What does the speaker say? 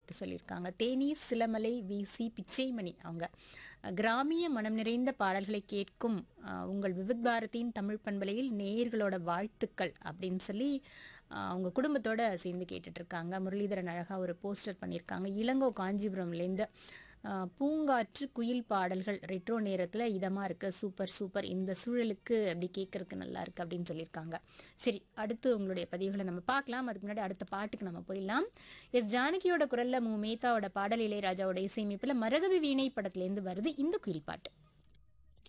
வாழ்த்து சொல்லியிருக்காங்க தேனி சிலமலை விசி பிச்சைமணி அவங்க அஹ், கிராமிய மனம் நிறைந்த பாடல்களை கேட்கும் அஹ், உங்கள் விவித் பாரதியின் தமிழ் பண்பலையில் நேயர்களோட வாழ்த்துக்கள் அப்படின்னு சொல்லி அஹ், அவங்க குடும்பத்தோட சேர்ந்து கேட்டுட்டு இருக்காங்க முரளிதரன் அழகா ஒரு போஸ்டர் பண்ணியிருக்காங்க இளங்கோ காஞ்சிபுரம்லேருந்து அஹ், பூங்காற்று குயில் பாடல்கள் ரெட்ரோ நேரத்தில் இதமாக இருக்கு சூப்பர் சூப்பர் இந்த சூழலுக்கு அப்படி கேட்கறதுக்கு நல்லா இருக்கு அப்படின்னு சொல்லியிருக்காங்க சரி அடுத்து உங்களுடைய பதிவுகளை நம்ம பார்க்கலாம் அதுக்கு முன்னாடி அடுத்த பாட்டுக்கு நம்ம போயிடலாம் எஸ் ஜானகியோட குரல்ல மு மேத்தாவோட பாடல் இளையராஜாவோட இசையமைப்பில் மரகத வீணை படத்துலேருந்து வருது இந்த குயில் பாட்டு